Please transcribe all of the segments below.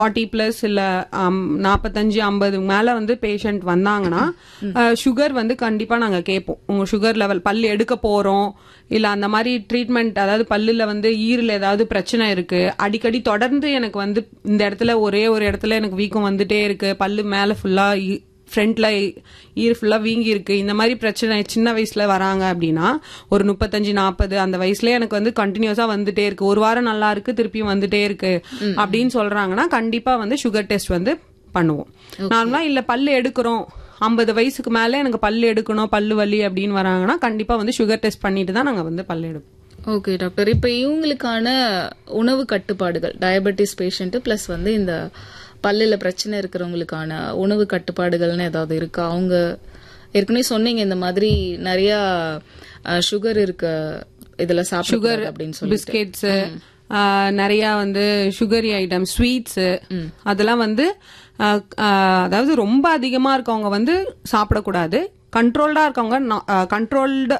Forty plus இல்ல நாற்பத்தஞ்சு ஐம்பது மேல வந்து பேஷண்ட் வந்தாங்கன்னா சுகர் வந்து கண்டிப்பா நாங்க கேட்போம் உங்க சுகர் லெவல் பல் எடுக்க போறோம் இல்ல அந்த மாதிரி ட்ரீட்மெண்ட் அதாவது பல்லுல வந்து ஈரல் ஏதாவது பிரச்சனை இருக்கு அடிக்கடி தொடர்ந்து எனக்கு வந்து இந்த இடத்துல ஒரே ஒரு இடத்துல எனக்கு வீக்கம் வந்துட்டே இருக்கு பல்லு மேல ஃபுல்லா ஃப்ரண்ட்ல ஈர் ஃபுல்லா வீங்கி இருக்கு இந்த மாதிரி பிரச்சனை சின்ன வயசுல வராங்க அப்படின்னா ஒரு முப்பத்தஞ்சு நாற்பது அந்த வயசுல எனக்கு வந்து கண்டினியூஸா வந்துட்டே இருக்கு ஒரு வாரம் நல்லா இருக்கு திருப்பியும் வந்துட்டே இருக்கு அப்படின்னு சொல்றாங்கன்னா கண்டிப்பா வந்து சுகர் டெஸ்ட் வந்து பண்ணுவோம் நார்மலா இல்ல பல்லு எடுக்கிறோம் ஐம்பது வயசுக்கு மேல எனக்கு பல்லு எடுக்கணும் பல்லு வலி அப்படின்னு வராங்கன்னா கண்டிப்பா வந்து சுகர் டெஸ்ட் பண்ணிட்டு தான் நாங்க வந்து பல்லு எடுப்போம் ஓகே டாக்டர் இப்போ இவங்களுக்கான உணவு கட்டுப்பாடுகள் டயபெட்டிஸ் பேஷண்ட் ப்ளஸ் வந்து இந்த பல்லுல பிரச்சனை இருக்கிறவங்களுக்கான உணவு கட்டுப்பாடுகள்னு ஏதாவது இருக்கா அவங்க ஏற்கனவே சொன்னீங்க இந்த மாதிரி நிறைய சுகர் இருக்க இதுல சாப்பிட அப்படின்னு சொல்லி பிஸ்கெட்ஸ் நிறைய வந்து சுகரி ஐட்டம் ஸ்வீட்ஸ் அதெல்லாம் வந்து ஆஹ், ஆஹ், அதாவது ரொம்ப அதிகமா இருக்கவங்க வந்து சாப்பிடக்கூடாது கண்ட்ரோல்டா இருக்கவங்க கண்ட்ரோல்டு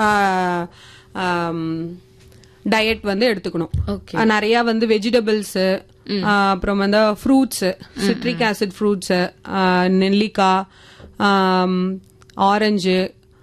டயட் வந்து எடுத்துக்கணும் ஓகே ஆஹ், நிறைய வந்து வெஜிடபிள்ஸ் அப்புறம் வந்து ஃப்ரூட்ஸ் சிட்ரிக் ஆசிட் ஃப்ரூட்ஸ் நெல்லிக்காய் ஆரஞ்சு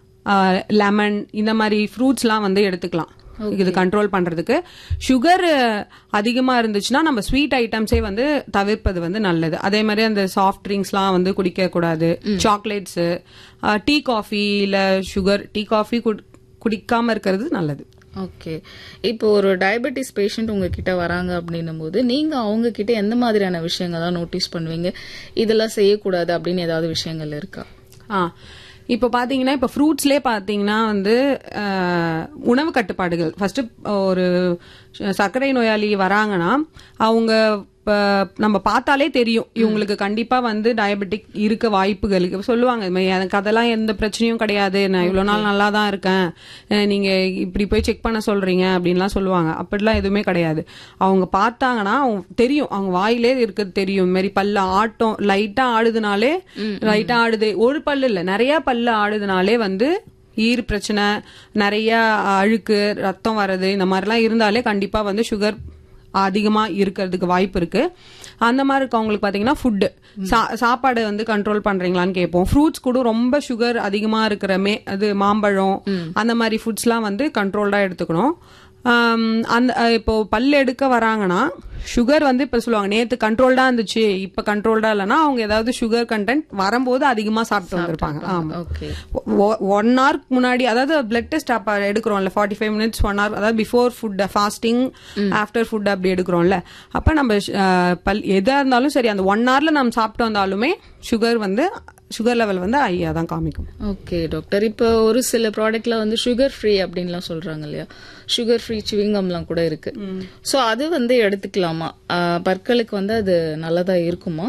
லெமன் இந்த மாதிரி ஃப்ரூட்ஸ்லாம் வந்து எடுத்துக்கலாம் இது கண்ட்ரோல் பண்றதுக்கு சுகர் அதிகமா இருந்துச்சுன்னா நம்ம ஸ்வீட் ஐட்டம்ஸே வந்து தவிர்ப்பது வந்து நல்லது அதே மாதிரி அந்த சாஃப்ட் ட்ரிங்க்ஸ்லாம் வந்து குடிக்க கூடாது சாக்லேட்ஸ் டீ காஃபி இல்ல சுகர் டீ காஃபி குடிக்காம இருக்கிறது நல்லது ஓகே இப்போ ஒரு டயபெட்டிஸ் பேஷண்ட் உங்ககிட்ட வராங்க அப்படின்னும் போது நீங்க அவங்க கிட்ட எந்த மாதிரியான விஷயங்கள்லாம் நோட்டீஸ் பண்ணுவீங்க இதெல்லாம் செய்யக்கூடாது அப்படின்னு ஏதாவது விஷயங்கள் இருக்கா ஆ இப்போ பாத்தீங்கன்னா இப்போ ஃப்ரூட்ஸ்லேயே பாத்தீங்கன்னா வந்து அஹ், உணவு கட்டுப்பாடுகள் ஃபர்ஸ்ட் ஒரு சர்க்கரை நோயாளி வராங்கன்னா அவங்க இப்ப நம்ம பார்த்தாலே தெரியும் இவங்களுக்கு கண்டிப்பா வந்து டயபெட்டிக் இருக்க வாய்ப்புகள் இருக்கு. சொல்லுவாங்க இது மாதிரி எனக்கு அதெல்லாம் எந்த பிரச்சனையும் கிடையாது நான் இவ்வளவு நாள் நல்லா தான் இருக்கேன் அஹ், நீங்க இப்படி போய் செக் பண்ண சொல்றீங்க அப்படின்லாம் சொல்லுவாங்க அப்படிலாம் எதுவுமே கிடையாது அவங்க பார்த்தாங்கன்னா அவங்க தெரியும் அவங்க வாயிலே இருக்கிறது தெரியும் இந்த மாதிரி பல்ல ஆட்டம் லைட்டா ஆடுதுனாலே லைட்டா ஆடுது ஒரு பல்லு இல்ல நிறைய பல்லு ஆடுதுனாலே வந்து ஈர் பிரச்சனை நிறைய அழுக்கு ரத்தம் வர்றது இந்த மாதிரிலாம் இருந்தாலே கண்டிப்பா வந்து சுகர் அதிகமா இருக்கிறதுக்கு வாய்ப்பு இருக்கு அந்த மாதிரி இருக்கவங்களுக்கு பாத்தீங்கன்னா ஃபுட்டு சாப்பாடு வந்து கண்ட்ரோல் பண்றீங்களான்னு கேட்போம் ஃப்ரூட்ஸ் கூட ரொம்ப சுகர் அதிகமா இருக்கிற மே அது மாம்பழம் அந்த மாதிரி ஃபுட்ஸ்லாம் வந்து கண்ட்ரோல்டா எடுத்துக்கணும் ஆம், அந்த அஹ், இப்போ பல் எடுக்க வராங்கன்னா சுகர் வந்து இப்ப சொல்லுவாங்க நேத்து கண்ட்ரோல்டா இருந்துச்சு இப்ப கண்ட்ரோல்டா இல்லைன்னா அவங்க ஏதாவது சுகர் கண்டென்ட் வரும்போது அதிகமா சாப்பிட்டு வந்திருப்பாங்க ஆமா ஓகே ஒன் ஹவர்க்கு முன்னாடி அதாவது பிளட் டெஸ்ட் அப்ப எடுக்கிறோம்ல forty five minutes one hour அதாவது before food fasting after food அப்படி எடுக்கிறோம்ல அப்ப நம்ம அஹ், பல் எதா இருந்தாலும் சரி அந்த ஒன் ஹவர்ல நம்ம சாப்பிட்டு வந்தாலுமே சுகர் வந்து சுகர் லெவல் வந்து ஐயா தான் காமிக்கும் ஓகே டாக்டர் இப்போ ஒரு சில ப்ராடக்ட்ல வந்து சுகர் ஃப்ரீ அப்படின்லாம் சொல்றாங்க இல்லையா சுகர் ஃப்ரீ சிவிங்கம்லாம் கூட இருக்கு சோ அது வந்து எடுத்துக்கலாமா ஆஹ் பற்களுக்கு வந்து அது நல்லதா இருக்குமா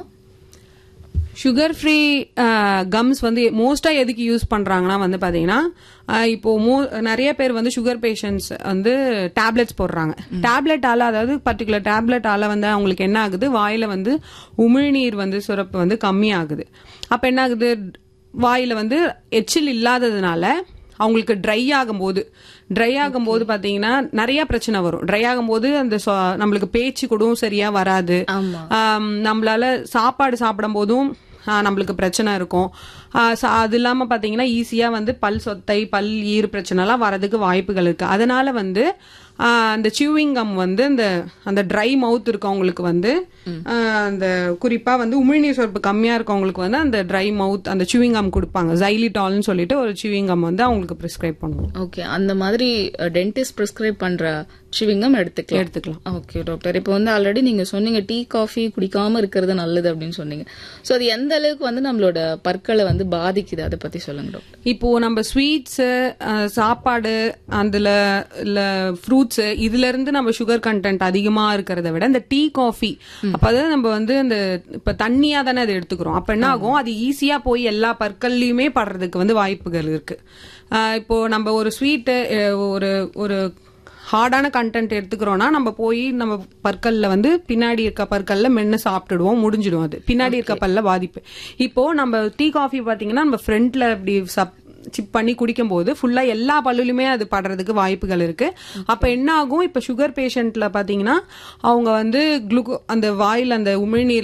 சுகர் ஃப்ரீ கம்ஸ் வந்து மோஸ்டா எதுக்கு யூஸ் பண்றாங்கன்னா வந்து பாத்தீங்கன்னா அஹ், இப்போ மோ- நிறைய பேர் வந்து சுகர் பேஷண்ட்ஸ் வந்து டேப்லெட்ஸ் போடுறாங்க டேப்லெட்டால அதாவது பர்டிகுலர் டேப்லெட்டால வந்து அவங்களுக்கு என்ன ஆகுது வாயில வந்து உமிழ்நீர் வந்து சுரப்பு வந்து கம்மி ஆகுது அப்ப என்ன ஆகுது வாயில வந்து எச்சில் இல்லாததுனால அவங்களுக்கு ட்ரை ஆகும்போது ட்ரை ஆகும்போது பாத்தீங்கன்னா நிறைய பிரச்சனை வரும் ட்ரை ஆகும்போது அந்த சொ- நம்மளுக்கு பேச்சு கூட சரியா வராது ஆமா ஆம், நம்மளால சாப்பாடு சாப்பிடும் போதும் ஆ, நம்மளுக்கு பிரச்சனை இருக்கும் ஆ, ச- அது இல்லாம பாத்தீங்கன்னா ஈஸியா வந்து பல் சொத்தை பல் ஈர் பிரச்சனை எல்லாம் வரதுக்கு வாய்ப்புகள் இருக்கு அதனால வந்து ஆ, அந்த சியூவிங் கம் வந்து அந்த அந்த ட்ரை மவுத் இருக்கவங்களுக்கு வந்து ஆ, அந்த குறிப்பா வந்து உமிழ்நீர் சுரப்பு கம்மியா இருக்கவங்களுக்கு வந்து அந்த ட்ரை மவுத் அந்த சியூவிங் கம் கொடுப்பாங்க ஜைலிட்டால்னு சொல்லிட்டு ஒரு சியூவிங் கம் வந்து அவங்களுக்கு பிரிஸ்கிரைப் பண்ணுவோம் ஓகே அந்த மாதிரி டென்டிஸ்ட் பிரிஸ்கிரைப் பண்ற சிவிங்கம் எடுத்துக்கலாம் எடுத்துக்கலாம் ஓகே டாக்டர் இப்போ வந்து ஆல்ரெடி நீங்க சொன்னீங்க டீ காஃபி குடிக்காம இருக்கிறது நல்லது அப்படின்னு சொன்னீங்க சோ அது எந்த அளவுக்கு வந்து நம்மளோட பற்களை வந்து பாதிக்குது அதை பத்தி சொல்லுங்க டாக்டர் இப்போ நம்ம ஸ்வீட்ஸ் சாப்பாடு அதுல இல்ல ஃப்ரூட்ஸ் இதுல இருந்து நம்ம சுகர் கண்டென்ட் அதிகமா இருக்கிறத விட இந்த டீ காஃபி அப்ப அதாவது நம்ம வந்து இந்த இப்ப தண்ணியா தானே அதை எடுத்துக்கிறோம் அப்ப என்ன ஆகும் அது ஈஸியா போய் எல்லா பற்கள்லயுமே படுறதுக்கு வந்து வாய்ப்புகள் இருக்கு அஹ் இப்போ நம்ம ஒரு ஸ்வீட்டு ஒரு ஒரு ஹார்டான கண்டென்ட் எடுத்துக்கிறோம்னா நம்ம போய் நம்ம பற்கல்ல வந்து பின்னாடி இருக்க பற்கல்ல மென்னு சாப்பிட்டுடுவோம் முடிஞ்சிடும் அது பின்னாடி இருக்க பல்ல பாதிப்பு இப்போ நம்ம டீ காஃபி பாத்தீங்கன்னா நம்ம ஃப்ரண்ட்ல இப்படி சப் சிப் பண்ணி குடிக்கும் போது ஃபுல்லா எல்லா பல்லுலுமே அது படுறதுக்கு வாய்ப்புகள் இருக்கு அப்ப என்ன ஆகும் இப்ப சுகர் பேஷண்ட்ல பாத்தீங்கன்னா அவங்க வந்து குளுக்கோ அந்த வாயில் அந்த உமிழ்நீர்